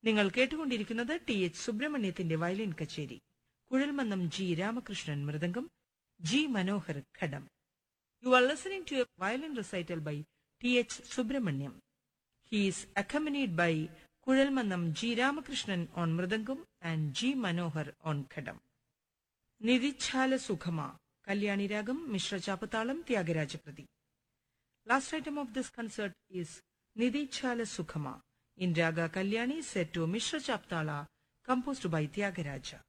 നിങ്ങൾ കേട്ടുകൊണ്ടിരിക്കുന്നത് T H സുബ്രഹ്മണ്യത്തിന്റെ വയലിൻ കച്ചേരി കുഴൽമന്നം ജി രാമകൃഷ്ണൻ മൃദംഗം ജി മനോഹർ ഘടം you are listening to a violin recital by T H Subrahmanyam He is accompanied by Kuzhalmannam G. Ramakrishnan on Mridangam and G. Manohar on Khadam. Nidichala Sukhama, Kalyani Ragam, Mishra Chapatalam, Tyagarajaprati. Last item of this concert is Nidichala Sukhama in Raga Kalyani set to Mishra Chaptala, composed by Tyagaraja.